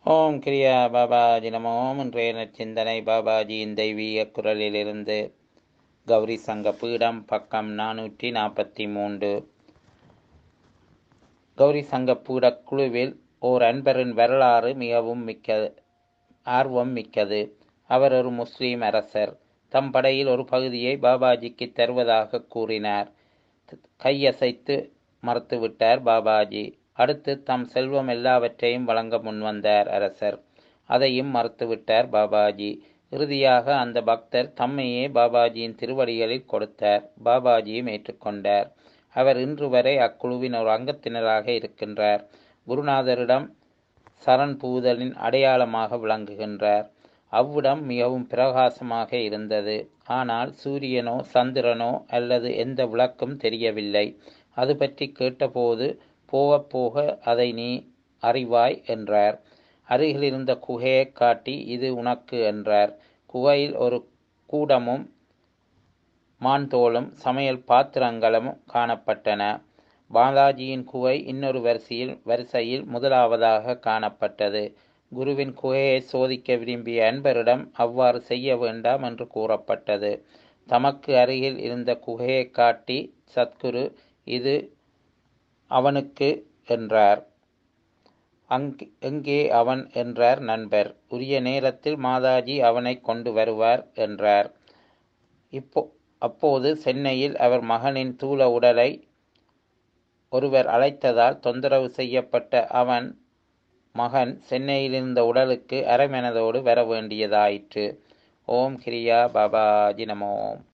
ஓம் கிரியா பாபாஜி நமோ இன்றைய நற்சிந்தனை பாபாஜியின் தெய்வீக குரலிலிருந்து கௌரி சங்க பீடம் பக்கம் நானூற்றி நாற்பத்தி மூன்று கௌரி சங்க பீட குழுவில் ஓர் அன்பரின் வரலாறு மிகவும் மிக்க ஆர்வம் மிக்கது அவர் ஒரு முஸ்லீம் அரசர் தம் படையில் ஒரு பகுதியை பாபாஜிக்கு தருவதாக கூறினார் கையசைத்து மறுத்துவிட்டார் பாபாஜி அடுத்து தம் செல்வம் எல்லாவற்றையும் வழங்க முன்வந்தார் அரசர் அதையும் மறுத்துவிட்டார் பாபாஜி இறுதியாக அந்த பக்தர் தம்மையே பாபாஜியின் திருவடிகளில் கொடுத்தார் பாபாஜியும் ஏற்றுக்கொண்டார் அவர் இன்று வரை அக்குழுவின் ஒரு அங்கத்தினராக இருக்கின்றார் குருநாதரிடம் சரண் பூதலின் அடையாளமாக விளங்குகின்றார் அவ்விடம் மிகவும் பிரகாசமாக இருந்தது ஆனால் சூரியனோ சந்திரனோ அல்லது எந்த விளக்கும் தெரியவில்லை அது பற்றி கேட்டபோது போக போக அதை நீ அறிவாய் என்றார் அருகில் இருந்த குகையை காட்டி இது உனக்கு என்றார் குகையில் ஒரு கூடமும் மான்தோளும் சமையல் பாத்திரங்களும் காணப்பட்டன பாலாஜியின் குகை இன்னொரு வரிசையில் வரிசையில் முதலாவதாக காணப்பட்டது குருவின் குகையை சோதிக்க விரும்பிய அன்பரிடம் அவ்வாறு செய்ய வேண்டாம் என்று கூறப்பட்டது தமக்கு அருகில் இருந்த குகையை காட்டி சத்குரு இது அவனுக்கு என்றார் அங்கு எங்கே அவன் என்றார் நண்பர் உரிய நேரத்தில் மாதாஜி அவனை கொண்டு வருவார் என்றார் இப்போ அப்போது சென்னையில் அவர் மகனின் தூள உடலை ஒருவர் அழைத்ததால் தொந்தரவு செய்யப்பட்ட அவன் மகன் சென்னையில் இருந்த உடலுக்கு அரைமனதோடு வர வேண்டியதாயிற்று ஓம் கிரியா பாபாஜி நமோம்